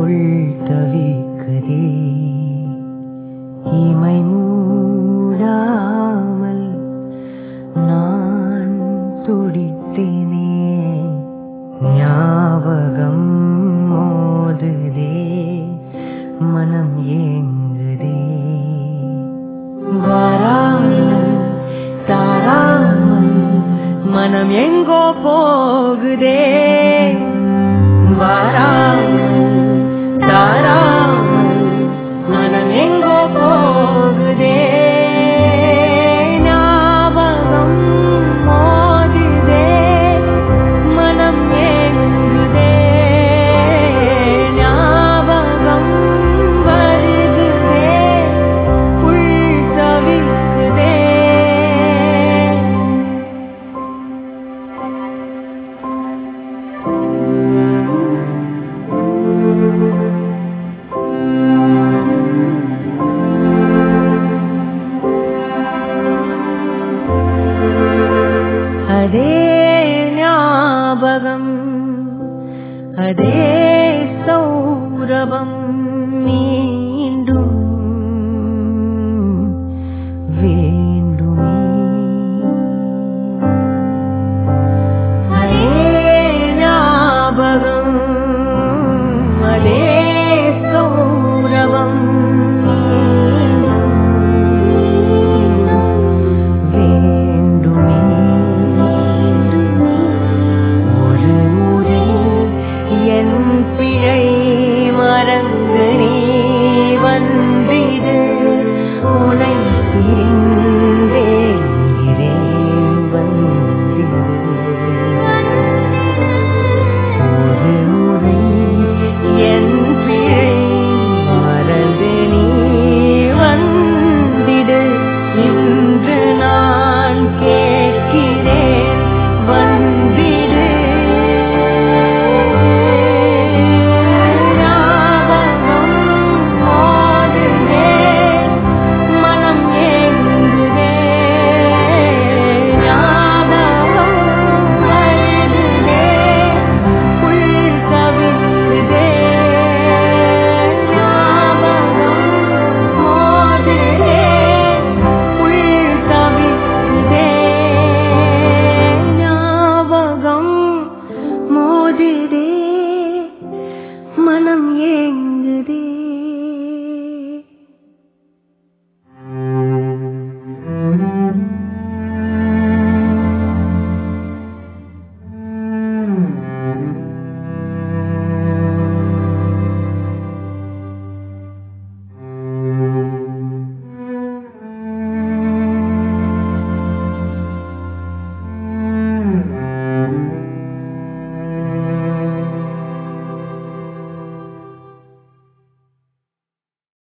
உள் தவிக்குதே இமை மூடாமல் நான் துடித்தேனே ஞாபகம் மோதுதே மனம் ஏங்குதே வராமல் தாராமல் மனம் எங்கோ போகுதே வராமல் தாராமல் மனம் எங்கோ போகுதே ஞாபகம் மோதுதே மனம் ஏங்குதே ஞாபகம் வருகுதே உள் தவிக்குதே அதே ஞாபகம் அதே சௌரபம் மீண்டும் வேண்டுமே அதே ஞாபகம் அதே சௌரபம் மீண்டும் வேண்டுமே ஒரு முறை என் பிழை மறந்து நீ வந்திடு உனை பிரிந்தேன் வந்திடு ஒரு முறை என் பிழை மறந்து நீ வந்திடு இன்று நான் கேட்கிறேன் வந்திடு ஞாபகம் மோதுதே மனம் ஏங்குதே ஞாபகம் வருகுதே உள் தவிக்குதே ஞாபகம் மோதுதே உள் தவிக்குதே ஞாபகம் மோதுதே மனம் ஏங்குதே